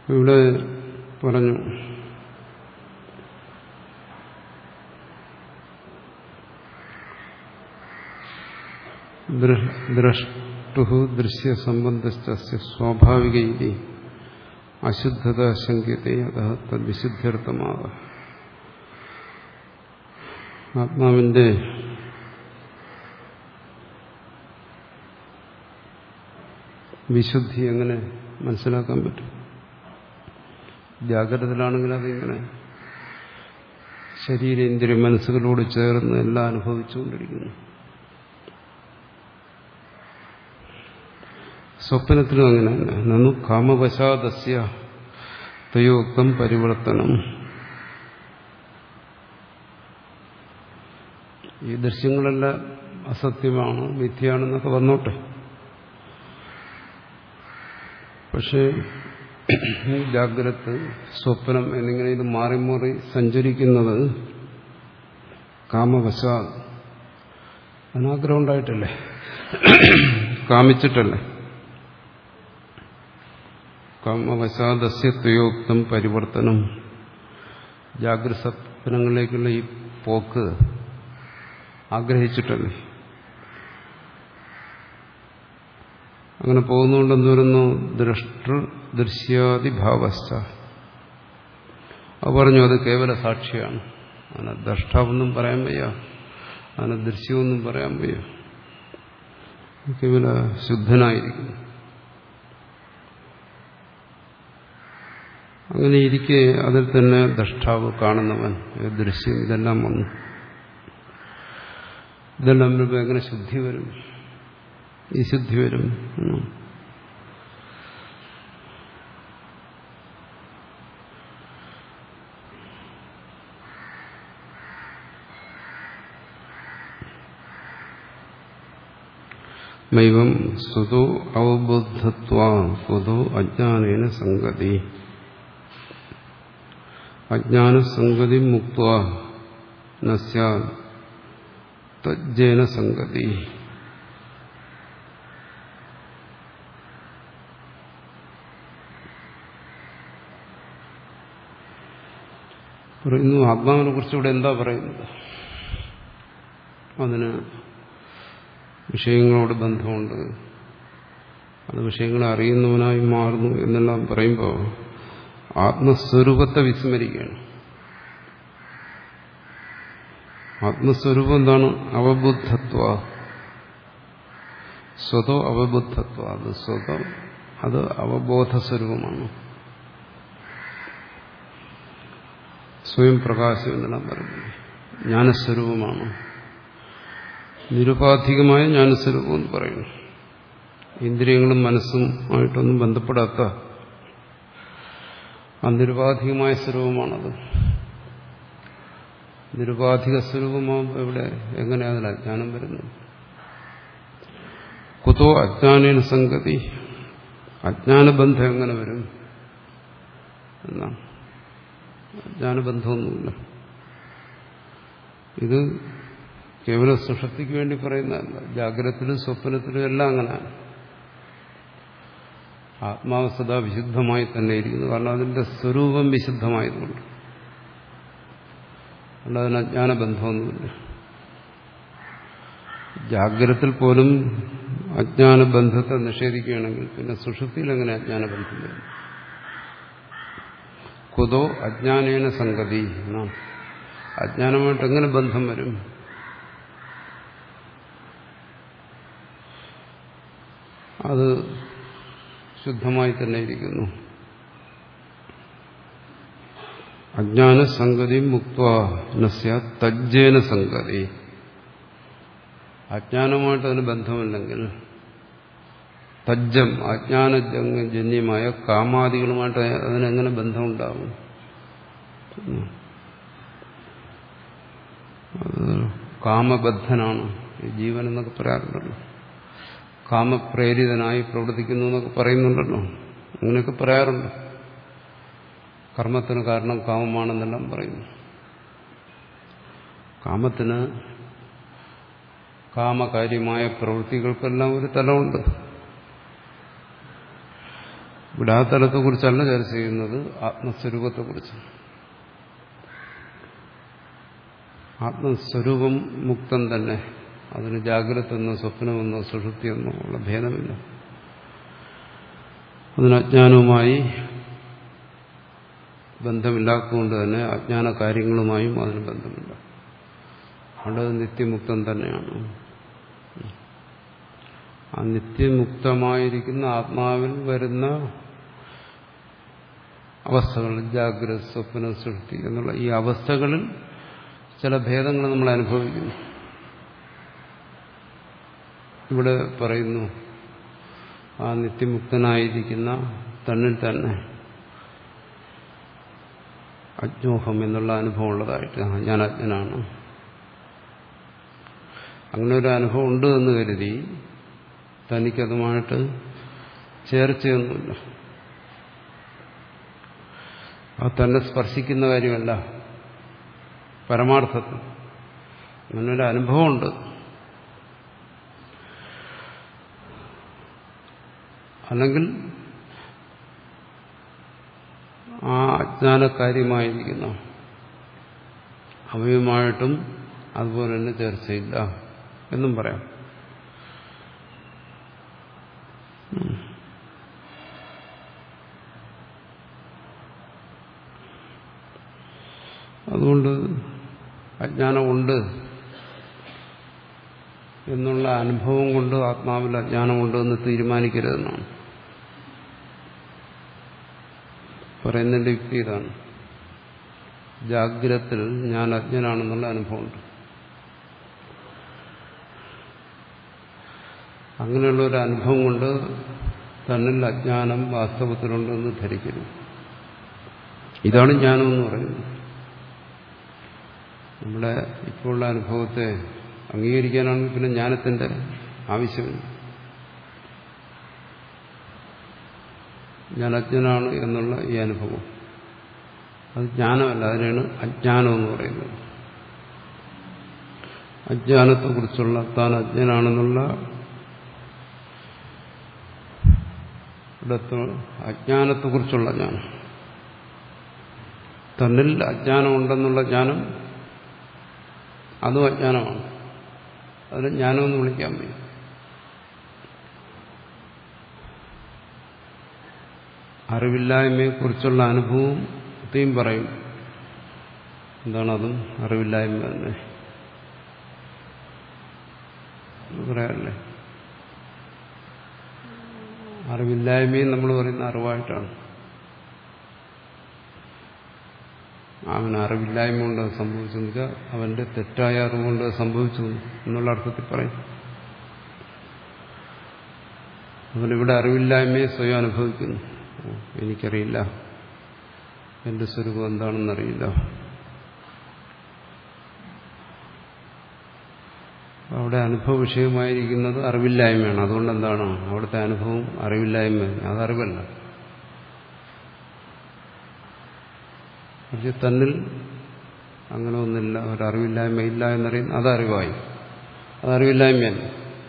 ഇവിടെ പറഞ്ഞു ദ്രഷ്ടു ദൃശ്യസംബന്ധസ്ഥ സ്വാഭാവിക ഇതി അശുദ്ധത ശങ്ക്യത്തെ അത തദ്വിശുദ്ധ്യർത്ഥമാക ആത്മാവിന്റെ വിശുദ്ധി എങ്ങനെ മനസ്സിലാക്കാൻ പറ്റും ജാഗ്രതയിലാണെങ്കിൽ അതിങ്ങനെ ശരീരേന്ദ്രിയ മനസ്സുകളോട് ചേർന്ന് എല്ലാം അനുഭവിച്ചുകൊണ്ടിരിക്കുന്നു സ്വപ്നത്തിലും അങ്ങനെ തന്നെ നന്നു കാമവശാദസ്യ തയോക്തം പരിവർത്തനം ഈ ദൃശ്യങ്ങളെല്ലാം അസത്യമാണ് മിഥ്യയാണെന്നൊക്കെ വന്നോട്ടെ പക്ഷേ ജാഗ്രത് സ്വപ്നം എന്നിങ്ങനെ ഇത് മാറി മാറി സഞ്ചരിക്കുന്നത് കാമവശാ അനാഗ്രഹം ഉണ്ടായിട്ടല്ലേ കാമിച്ചിട്ടല്ലേ കാമവശാദസ്യ ത്വയോക്തം പരിവർത്തനം ജാഗ്രത സ്വപ്നങ്ങളിലേക്കുള്ള ഈ പോക്ക് ആഗ്രഹിച്ചിട്ടല്ലേ അങ്ങനെ പോകുന്നുകൊണ്ടെന്ന് വരുന്നു ദൃഷ്ട ദൃശ്യാദിഭാവസ്ഥ അത് പറഞ്ഞു അത് കേവല സാക്ഷിയാണ് അതിനെ ദ്രഷ്ടാവെന്നും പറയാൻ വയ്യ അതിനെ ദൃശ്യമൊന്നും പറയാൻ വയ്യ കേവല ശുദ്ധനായിരിക്കുന്നു അങ്ങനെ ഇരിക്കെ അതിൽ തന്നെ ദ്രഷ്ടാവ് കാണുന്നവൻ ദൃശ്യം ഇതെല്ലാം വന്നു ഇതെല്ലാം വരുമ്പോൾ എങ്ങനെ ശുദ്ധി വരും ഈ ശുദ്ധി വരും മൈവം സ്വതോ അവബുദ്ധത്വ സ്വതോ അജ്ഞാനേന സംഗതി അജ്ഞാനസംഗതി മുക്ത തജ്ജേന സംഗതി പറയുന്നു ആത്മാവിനെ കുറിച്ച് ഇവിടെ എന്താ പറയുന്നത് അതിന് വിഷയങ്ങളോട് ബന്ധമുണ്ട് അത് വിഷയങ്ങളെ അറിയുന്നവനായി മാറുന്നു എന്നെല്ലാം പറയുമ്പോൾ ആത്മസ്വരൂപത്തെ വിസ്മരിക്കുകയാണ് ആത്മസ്വരൂപം എന്താണ് അവബുദ്ധത്വ സ്വതോ അവബുദ്ധത്വ അത് സ്വതം അത് അവബോധ സ്വരൂപമാണ് സ്വയം പ്രകാശം എന്നെല്ലാം പറയുന്നത് ജ്ഞാനസ്വരൂപമാണ് നിരുപാധികമായ ജ്ഞാനസ്വരൂപം എന്ന് പറയുന്നു ഇന്ദ്രിയങ്ങളും മനസ്സും ആയിട്ടൊന്നും ബന്ധപ്പെടാത്ത ആ നിരുപാധികമായ സ്വരൂപമാണത് നിരുപാധിക സ്വരൂപമാകുമ്പോൾ ഇവിടെ എങ്ങനെ അതിൽ അജ്ഞാനം വരുന്നത് കുതോ അജ്ഞാനേന സംഗതി അജ്ഞാനബന്ധം എങ്ങനെ വരും എന്നാണ് അജ്ഞാനബന്ധമൊന്നുമില്ല ഇത് കേവല സുഷത്തിക്ക് വേണ്ടി പറയുന്നതല്ല ജാഗ്രതത്തിലും സ്വപ്നത്തിലും എല്ലാം അങ്ങനെയാണ് ആത്മാവ് സദാ വിശുദ്ധമായി തന്നെ ഇരിക്കുന്നു കാരണം അതിന്റെ സ്വരൂപം വിശുദ്ധമായതുകൊണ്ട് അതുകൊണ്ട് അതിന് അജ്ഞാനബന്ധമൊന്നുമില്ല ജാഗ്രതത്തിൽ പോലും അജ്ഞാനബന്ധത്തെ നിഷേധിക്കുകയാണെങ്കിൽ പിന്നെ സുഷുപ്തിയിൽ എങ്ങനെ അജ്ഞാനബന്ധം വരും കുതോ അജ്ഞാനേന സംഗതി എന്നാണ് അജ്ഞാനമായിട്ട് എങ്ങനെ ബന്ധം വരും അത് ശുദ്ധമായി തന്നെ ഇരിക്കുന്നു അജ്ഞാന സംഗതി മുക്ത തജ്ജേന സംഗതി അജ്ഞാനമായിട്ട് അതിന് ബന്ധമില്ലെങ്കിൽ തജ്ജം അജ്ഞാനജന്യമായ കാമാദികളുമായിട്ട് അതിനെങ്ങനെ ബന്ധമുണ്ടാവും അത് കാമബദ്ധനാണ് ഈ ജീവൻ എന്നൊക്കെ പറയാറുണ്ടല്ലോ കാമപ്രേരിതനായി പ്രവർത്തിക്കുന്നു എന്നൊക്കെ പറയുന്നുണ്ടല്ലോ അങ്ങനെയൊക്കെ പറയാറുണ്ട് കർമ്മത്തിന് കാരണം കാമമാണെന്നെല്ലാം പറയുന്നു കാമത്തിന് കാമകാര്യമായ പ്രവൃത്തികൾക്കെല്ലാം ഒരു തലമുണ്ട് ഇവിടെ ആ തലത്തെക്കുറിച്ചല്ല ചർച്ച ചെയ്യുന്നത് ആത്മസ്വരൂപത്തെക്കുറിച്ച് ആത്മസ്വരൂപം മുക്തം തന്നെ അതിന് ജാഗ്രത എന്നോ സ്വപ്നമെന്നോ സുഷുപ്തിയെന്നോ ഉള്ള ഭേദമില്ല അതിന് അജ്ഞാനവുമായി ബന്ധമില്ലാത്തതുകൊണ്ട് തന്നെ അജ്ഞാന കാര്യങ്ങളുമായും അതിന് ബന്ധമില്ല അവിടെ നിത്യമുക്തം തന്നെയാണ് ആ നിത്യമുക്തമായിരിക്കുന്ന ആത്മാവിൽ വരുന്ന അവസ്ഥകൾ ജാഗ്രത സ്വപ്ന സൃഷ്ടി എന്നുള്ള ഈ അവസ്ഥകളിൽ ചില ഭേദങ്ങൾ നമ്മൾ അനുഭവിക്കുന്നു ഇവിടെ പറയുന്നു ആ നിത്യമുക്തനായിരിക്കുന്ന തന്നിൽ തന്നെ അജ്ഞോഹം എന്നുള്ള അനുഭവം ഉള്ളതായിട്ട് ആ, ഞാൻ അജ്ഞനാണ് അങ്ങനെ ഒരു അനുഭവം ഉണ്ട് എന്ന് കരുതി തനിക്കതുമായിട്ട് ചേർച്ചയൊന്നുമില്ല അത് തന്നെ സ്പർശിക്കുന്ന കാര്യമല്ല പരമാർത്ഥത്തിൽ അങ്ങനെ ഒരു അനുഭവമുണ്ട് അല്ലെങ്കിൽ ആ അജ്ഞാനകാര്യമായിരിക്കുന്ന അവയുമായിട്ടും അതുപോലെ തന്നെ ചർച്ചയില്ല എന്നും പറയാം അതുകൊണ്ട് അജ്ഞാനമുണ്ട് എന്നുള്ള അനുഭവം കൊണ്ട് ആത്മാവിൽ അജ്ഞാനമുണ്ട് എന്ന് തീരുമാനിക്കരുതെന്നാണ് പറയുന്നതിന്റെ യുക്തി ഇതാണ് ജാഗ്രത്തിൽ ഞാൻ അജ്ഞനാണെന്നുള്ള അനുഭവമുണ്ട് അങ്ങനെയുള്ള ഒരു അനുഭവം കൊണ്ട് തന്നിൽ അജ്ഞാനം വാസ്തവത്തിലുണ്ടെന്ന് ധരിക്കരുത് ഇതാണ് ജ്ഞാനം എന്ന് പറയുന്നത് നമ്മുടെ ഇപ്പോഴുള്ള അനുഭവത്തെ അംഗീകരിക്കാനാണെങ്കിൽ പിന്നെ ജ്ഞാനത്തിന്റെ ആവശ്യമില്ല ഞാൻ അജ്ഞനാണ് എന്നുള്ള ഈ അനുഭവം അത് ജ്ഞാനമല്ല അതിനാണ് അജ്ഞാനം എന്ന് പറയുന്നത് അജ്ഞാനത്തെക്കുറിച്ചുള്ള താൻ അജ്ഞനാണെന്നുള്ള ഇടത്ത് അജ്ഞാനത്തെക്കുറിച്ചുള്ള ജ്ഞാനം തന്നിൽ അജ്ഞാനമുണ്ടെന്നുള്ള ജ്ഞാനം അതും അജ്ഞാനമാണ് അതിന് ജ്ഞാനമെന്ന് വിളിക്കാൻ വയ്യ അറിവില്ലായ്മയെക്കുറിച്ചുള്ള അനുഭവത്തെയും പറയും എന്താണ് അതും അറിവില്ലായ്മ തന്നെ പറയാറില്ലേ അറിവില്ലായ്മയും നമ്മൾ പറയുന്ന അറിവായിട്ടാണ് അവൻ അറിവില്ലായ്മ കൊണ്ട് അത് സംഭവിച്ചു വെച്ചാൽ അവന്റെ തെറ്റായ അറിവുകൊണ്ട് അത് സംഭവിച്ചു എന്നുള്ള അർത്ഥത്തിൽ പറയും അവനിവിടെ അറിവില്ലായ്മയെ സ്വയം അനുഭവിക്കുന്നു ഓ, എനിക്കറിയില്ല എന്റെ സ്വരൂപം എന്താണെന്നറിയില്ല അവിടെ അനുഭവ വിഷയമായിരിക്കുന്നത് അറിവില്ലായ്മയാണ് അതുകൊണ്ട് എന്താണ് അവിടുത്തെ അനുഭവം അറിവില്ലായ്മ അതറിവല്ല പക്ഷെ തന്നിൽ അങ്ങനെ ഒന്നില്ല ഒരറിവില്ലായ്മ ഇല്ല എന്നറിയുന്ന അതറിവായി അതറിവില്ലായ്മയല്ല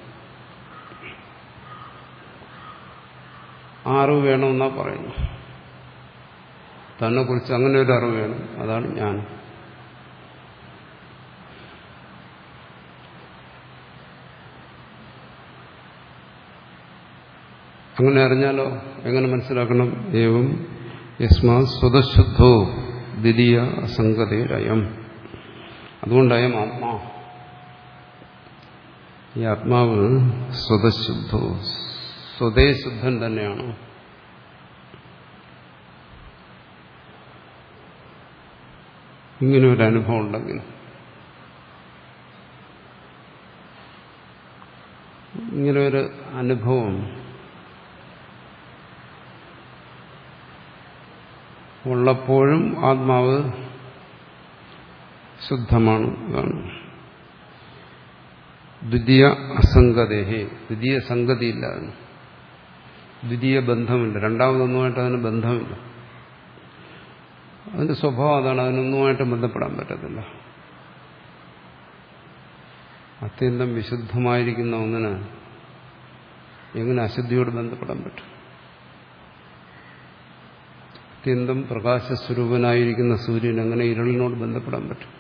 ആ അറിവ് വേണമെന്നാ പറയുന്നു തന്നെ കുറിച്ച് അങ്ങനെ ഒരു അറിവ് വേണം അതാണ് ഞാൻ അങ്ങനെ അറിഞ്ഞാലോ എങ്ങനെ മനസ്സിലാക്കണം ഏവം യസ്മാ സ്വതശുദ്ധോ ദ്വിതീയ അസംഗതയിലയം അതുകൊണ്ടയം ആത്മാ ഈ ആത്മാവ് സ്വതശുദ്ധോ സ്വതേ ശുദ്ധൻ തന്നെയാണ് ഇങ്ങനെ ഒരു അനുഭവം ഉണ്ടെങ്കിൽ ഇങ്ങനെ ഒരു അനുഭവം ഉള്ളപ്പോഴും ആത്മാവ് ശുദ്ധമാണ് ഇതാണ് ദ്വിതീയ അസംഗതേഹി ദ്വിതീയ സംഗതിയില്ല അതിന് ദ്വിതീയ ബന്ധമില്ല രണ്ടാമതൊന്നുമായിട്ട് അതിന് ബന്ധമില്ല അതിന്റെ സ്വഭാവം അതാണ് അതിനൊന്നുമായിട്ട് ബന്ധപ്പെടാൻ പറ്റത്തില്ല അത്യന്തം വിശുദ്ധമായിരിക്കുന്ന ഒന്നിന് എങ്ങനെ അശുദ്ധിയോട് ബന്ധപ്പെടാൻ പറ്റും അത്യന്തം പ്രകാശസ്വരൂപനായിരിക്കുന്ന സൂര്യൻ എങ്ങനെ ഇരുളിനോട് ബന്ധപ്പെടാൻ പറ്റും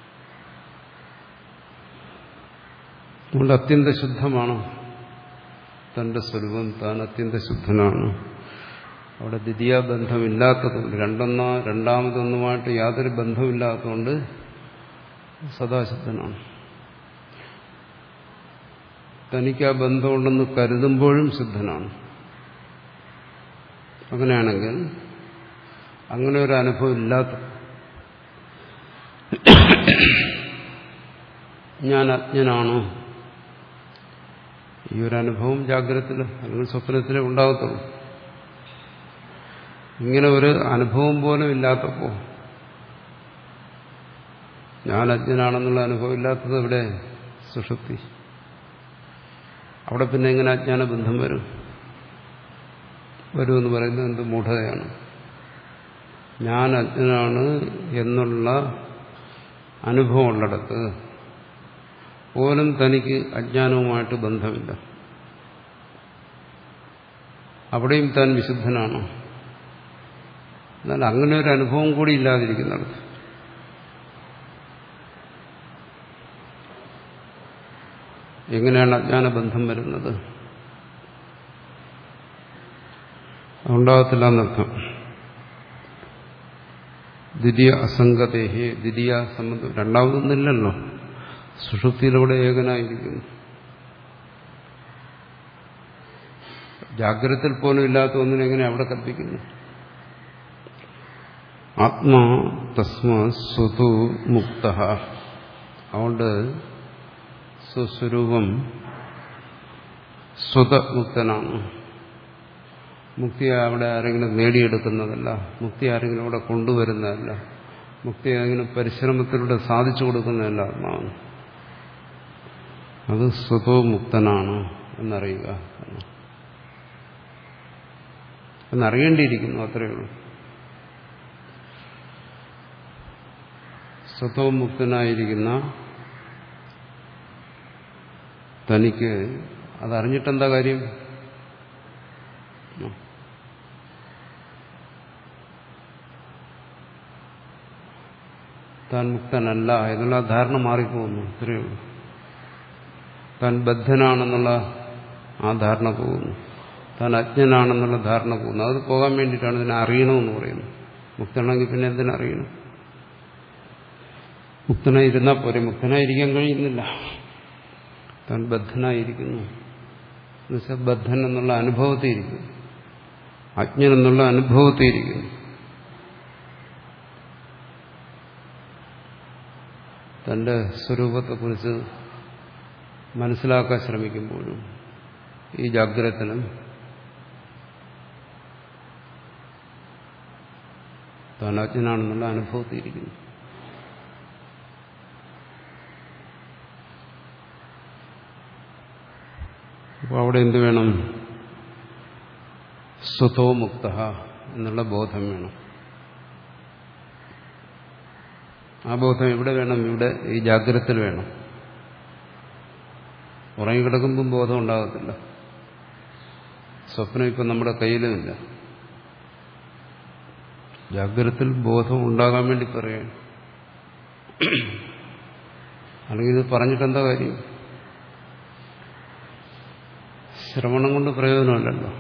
അതുകൊണ്ട് അത്യന്ത ശുദ്ധമാണ് തന്റെ സ്വരൂപം താൻ അത്യന്ത ശുദ്ധനാണ് അവിടെ ദ്വിതീയ ബന്ധമില്ലാത്തതുകൊണ്ട് രണ്ടൊന്നോ രണ്ടാമതൊന്നുമായിട്ട് യാതൊരു ബന്ധമില്ലാത്തതുകൊണ്ട് സദാശുദ്ധനാണ് തനിക്ക് ആ ബന്ധമുണ്ടെന്ന് കരുതുമ്പോഴും ശുദ്ധനാണ് അങ്ങനെയാണെങ്കിൽ അങ്ങനെ ഒരു അനുഭവം ഇല്ലാത്ത ഞാൻ അജ്ഞനാണോ ഈ ഒരു അനുഭവം ജാഗ്രതത്തിൽ അല്ലെങ്കിൽ സ്വപ്നത്തിലേ ഉണ്ടാകത്തുള്ളൂ ഇങ്ങനെ ഒരു അനുഭവം പോലും ഇല്ലാത്തപ്പോ ഞാൻ അജ്ഞനാണെന്നുള്ള അനുഭവം ഇല്ലാത്തത് ഇവിടെ സുഷുപ്തി അവിടെ പിന്നെ എങ്ങനെ അജ്ഞാന ബന്ധം വരും വരുമെന്ന് പറയുന്നത് എന്ത് മൂഢതയാണ് ഞാൻ അജ്ഞനാണ് എന്നുള്ള അനുഭവമുള്ളിടത്ത് പോലും തനിക്ക് അജ്ഞാനവുമായിട്ട് ബന്ധമില്ല അവിടെയും താൻ വിശുദ്ധനാണോ എന്നാൽ അങ്ങനെ ഒരു അനുഭവം കൂടി ഇല്ലാതിരിക്കുന്നിടത്ത് എങ്ങനെയാണ് അജ്ഞാനബന്ധം വരുന്നത് ഉണ്ടാകത്തില്ല എന്നർത്ഥം ദ്വിതീയ അസംഗതേഹി ദ്വിതീയ സംബന്ധം രണ്ടാമതൊന്നില്ലല്ലോ സുഷുപ്തിയിലൂടെ ഏകനായിരിക്കുന്നു ജാഗ്രതയിൽ പോലും ഇല്ലാത്ത ഒന്നിനെ എങ്ങനെ അവിടെ കൽപ്പിക്കുന്നു ആത്മാ തസ്മാ സ്വതു മുക്ത അതുകൊണ്ട് സ്വസ്വരൂപം സ്വതമുക്തനാണ് മുക്തി അവിടെ ആരെങ്കിലും നേടിയെടുക്കുന്നതല്ല മുക്തി ആരെങ്കിലും അവിടെ കൊണ്ടുവരുന്നതല്ല മുക്തി ആരെങ്കിലും പരിശ്രമത്തിലൂടെ സാധിച്ചു കൊടുക്കുന്നതല്ല ആത്മാവാണ് അത് സ്വതോ മുക്തനാണ് എന്നറിയുക എന്നറിയേണ്ടിയിരിക്കുന്നു അത്രയേ ഉള്ളൂ സ്വതോ മുക്തനായിരിക്കുന്ന തനിക്ക് അതറിഞ്ഞിട്ടെന്താ കാര്യം താൻ മുക്തനല്ല എന്നുള്ള ധാരണ മാറിപ്പോകുന്നു ഇത്രയേ ഉള്ളൂ താൻ ബദ്ധനാണെന്നുള്ള ആ ധാരണ പോകുന്നു താൻ അജ്ഞനാണെന്നുള്ള ധാരണ പോകുന്നു അത് പോകാൻ വേണ്ടിയിട്ടാണ് ഇതിനെ അറിയണമെന്ന് പറയുന്നത് മുക്തനാണെങ്കിൽ പിന്നെ എന്തിനറിയണം മുക്തനായിരുന്നാൽ പോരെ മുക്തനായിരിക്കാൻ കഴിയുന്നില്ല താൻ ബദ്ധനായിരിക്കുന്നു എന്നുവെച്ചാൽ ബദ്ധൻ എന്നുള്ള അനുഭവത്തിൽ ഇരിക്കുന്നു അജ്ഞൻ എന്നുള്ള അനുഭവത്തിൽ ഇരിക്കുന്നു തന്റെ സ്വരൂപത്തെക്കുറിച്ച് മനസ്സിലാക്കാൻ ശ്രമിക്കുമ്പോഴും ഈ ജാഗ്രതനും താൻ അജ്ഞനാണെന്നുള്ള അനുഭവത്തിയിരിക്കുന്നു അപ്പോൾ അവിടെ എന്ത് വേണം സ്വതോ മുക്ത എന്നുള്ള ബോധം വേണം ആ ബോധം എവിടെ വേണം ഇവിടെ ഈ ജാഗ്രതത്തിൽ വേണം ഉറങ്ങിക്കിടക്കുമ്പം ബോധം ഉണ്ടാകത്തില്ല സ്വപ്നം ഇപ്പം നമ്മുടെ കയ്യിലുമില്ല ജാഗ്രതത്തിൽ ബോധം ഉണ്ടാകാൻ വേണ്ടി പറയുകയാണ് അല്ലെങ്കിൽ ഇത് പറഞ്ഞിട്ടെന്താ കാര്യം ശ്രവണം കൊണ്ട് പ്രയോജനമല്ലല്ലോ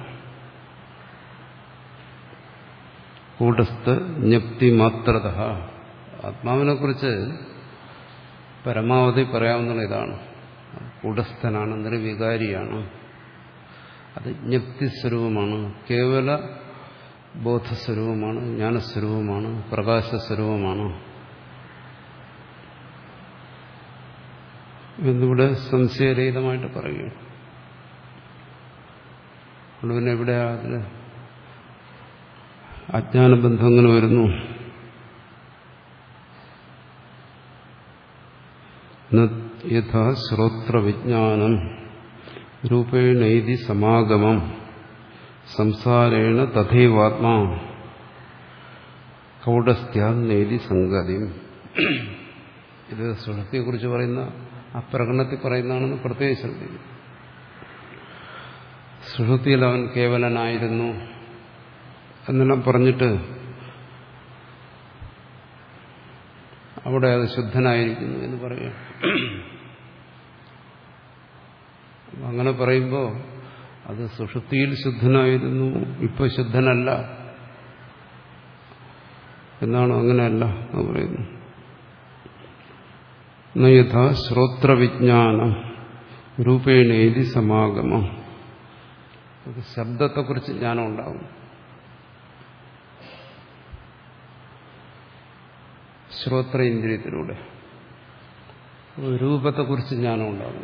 കൂട്ടസ്ഥ ജ്ഞപ്തി മാത്രത ആത്മാവിനെ കുറിച്ച് പരമാവധി പറയാവുന്ന ഇതാണ് കൂടസ്ഥനാണ് നിർവികാരിയാണ് അത് ജ്ഞപ്തിസ്വരൂപമാണ് കേവല ബോധസ്വരൂപമാണ് ജ്ഞാനസ്വരൂപമാണ് പ്രകാശസ്വരൂപമാണ് എന്നിവിടെ സംശയരഹിതമായിട്ട് പറയുകയാണ് അതുകൊണ്ട് പിന്നെ ഇവിടെ അതിന് അജ്ഞാനബന്ധം എങ്ങനെ വരുന്നു യഥാ ശ്രോത്രവിജ്ഞാനം രൂപേണൈതി സമാഗമം സംസാരേണ തഥൈവാത്മാ കൗടസ്ഥ്യാന്നേതി സംഗതിയും ഇത് സുഷൃത്തിയെക്കുറിച്ച് പറയുന്ന ആ പ്രകടനത്തിൽ പറയുന്നതാണെന്ന് പ്രത്യേകം ശ്രദ്ധിക്കും സുഷൃത്തിയിൽ അവൻ കേവലനായിരുന്നു എന്നെല്ലാം പറഞ്ഞിട്ട് അവിടെ അത് ശുദ്ധനായിരിക്കുന്നു എന്ന് പറയുക അങ്ങനെ പറയുമ്പോൾ അത് സുഷുപ്തിയിൽ ശുദ്ധനായിരുന്നു ഇപ്പൊ ശുദ്ധനല്ല എന്നാണ് അങ്ങനെയല്ല എന്ന് പറയുന്നു നയഥ ശ്രോത്രവിജ്ഞാനം രൂപേണേതി സമാഗമം ഒരു ശബ്ദത്തെക്കുറിച്ച് ജ്ഞാനം ഉണ്ടാകും ശ്രോത്ര ഇന്ദ്രിയത്തിലൂടെ രൂപത്തെക്കുറിച്ച് ജ്ഞാനം ഉണ്ടാകും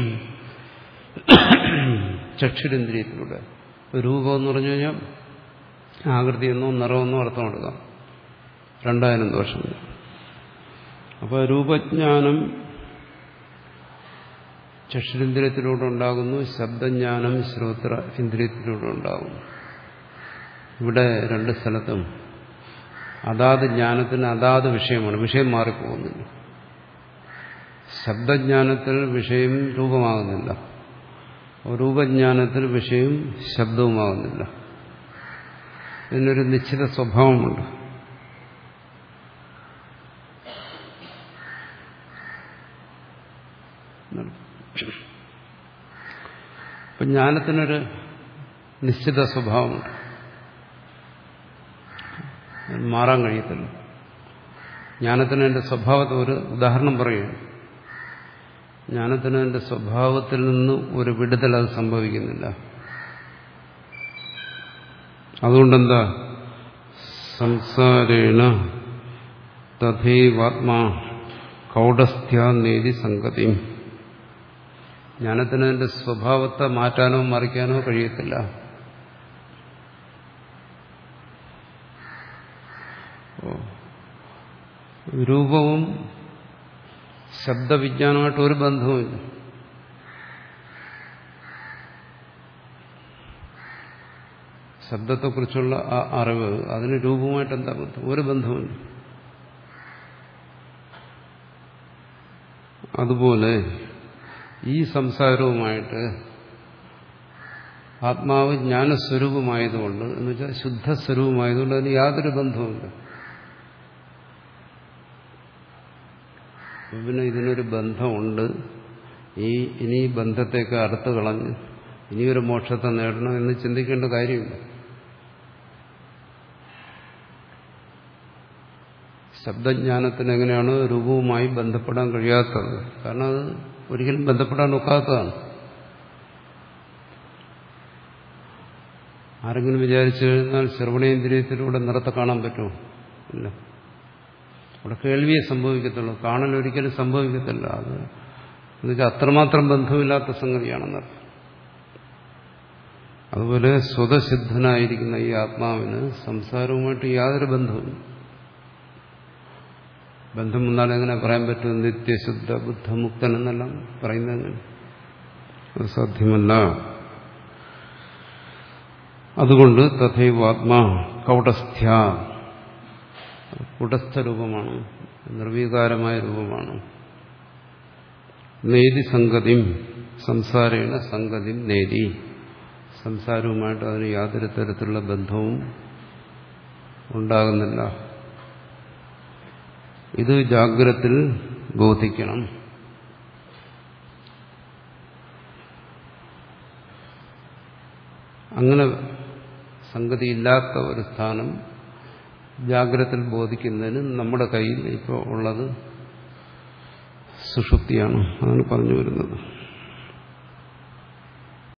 ചക്ഷുരേന്ദ്രിയത്തിലൂടെ രൂപം എന്ന് പറഞ്ഞു കഴിഞ്ഞാൽ ആകൃതി എന്നോ നിറമെന്നോ അർത്ഥം എടുക്കാം രണ്ടായിരം ദോഷമില്ല അപ്പോൾ രൂപജ്ഞാനം ചക്ഷുരേന്ദ്രിയത്തിലൂടെ ഉണ്ടാകുന്നു ശബ്ദജ്ഞാനം ശ്രോത്ര ഇന്ദ്രിയത്തിലൂടെ ഉണ്ടാകുന്നു ഇവിടെ രണ്ട് സ്ഥലത്തും അതാത് ജ്ഞാനത്തിന് അതാത് വിഷയമാണ് വിഷയം മാറിപ്പോകുന്നില്ല ശബ്ദജ്ഞാനത്തിൽ വിഷയം രൂപമാകുന്നില്ല രൂപജ്ഞാനത്തിൽ വിഷയം ശബ്ദവുമാകുന്നില്ല ഇതിനൊരു നിശ്ചിത സ്വഭാവമുണ്ട് ഇപ്പം ജ്ഞാനത്തിനൊരു നിശ്ചിത സ്വഭാവമുണ്ട് മാറാൻ കഴിയത്തില്ല ജ്ഞാനത്തിന് എൻ്റെ സ്വഭാവത്തെ ഒരു ഉദാഹരണം പറയുകയാണ് ജ്ഞാനത്തിന് എൻ്റെ സ്വഭാവത്തിൽ നിന്ന് ഒരു വിടുതൽ അത് സംഭവിക്കുന്നില്ല അതുകൊണ്ടെന്താ സംസാരേണ തഥൈവാത്മാ കൗടസ്ഥ്യാന്നേതി സംഗതിയും ജ്ഞാനത്തിന് എൻ്റെ സ്വഭാവത്തെ മാറ്റാനോ മറിക്കാനോ കഴിയത്തില്ല രൂപവും ശബ്ദവിജ്ഞാനമായിട്ട് ഒരു ബന്ധവുമില്ല ശബ്ദത്തെക്കുറിച്ചുള്ള ആ അറിവ് അതിന് രൂപവുമായിട്ട് എന്താ ബന്ധം ഒരു ബന്ധവുമില്ല അതുപോലെ ഈ സംസാരവുമായിട്ട് ആത്മാവ് ജ്ഞാനസ്വരൂപമായതുകൊണ്ട് എന്ന് വെച്ചാൽ ശുദ്ധസ്വരൂപമായതുകൊണ്ട് അതിന് യാതൊരു ബന്ധവുമില്ല പിന്നെ ഇതിനൊരു ബന്ധമുണ്ട് ഈ ഇനി ബന്ധത്തേക്ക് അടുത്ത് കളഞ്ഞ് ഇനിയൊരു മോക്ഷത്തെ നേടണം എന്ന് ചിന്തിക്കേണ്ട കാര്യമില്ല ശബ്ദജ്ഞാനത്തിന് എങ്ങനെയാണ് രൂപവുമായി ബന്ധപ്പെടാൻ കഴിയാത്തത് കാരണം അത് ഒരിക്കലും ബന്ധപ്പെടാൻ ഒക്കാത്തതാണ് ആരെങ്കിലും വിചാരിച്ചു കഴിഞ്ഞാൽ ശ്രവണേന്ദ്രിയത്തിലൂടെ നിറത്തെ കാണാൻ പറ്റുമോ ഇല്ല അവിടെ കേൾവിയെ സംഭവിക്കത്തുള്ളൂ കാണൽ ഒരിക്കലും സംഭവിക്കത്തില്ല അത് എന്നുവെച്ചാൽ അത്രമാത്രം ബന്ധമില്ലാത്ത സംഗതിയാണെന്നർത്ഥം അതുപോലെ സ്വതസിദ്ധനായിരിക്കുന്ന ഈ ആത്മാവിന് സംസാരവുമായിട്ട് യാതൊരു ബന്ധവുമില്ല ബന്ധം വന്നാൽ എങ്ങനെ പറയാൻ പറ്റും നിത്യശുദ്ധ ബുദ്ധമുക്തൻ എന്നെല്ലാം പറയുന്നത് അത് സാധ്യമല്ല അതുകൊണ്ട് തഥൈവ ആത്മാ കൗടസ്ഥ്യ കുടസ്ഥ രൂപമാണ് നിർവീകാരമായ രൂപമാണ് നേതി സംഗതിയും സംസാരേണ സംഗതിയും നേതി സംസാരവുമായിട്ട് അതിന് യാതൊരു തരത്തിലുള്ള ബന്ധവും ഉണ്ടാകുന്നില്ല ഇത് ജാഗ്രത്തിൽ ബോധിക്കണം അങ്ങനെ സംഗതിയില്ലാത്ത ഒരു സ്ഥാനം ജാഗ്രതയിൽ ബോധിക്കുന്നതിന് നമ്മുടെ കയ്യിൽ ഇപ്പോൾ ഉള്ളത് സുഷുപ്തിയാണ് അതാണ് പറഞ്ഞു വരുന്നത്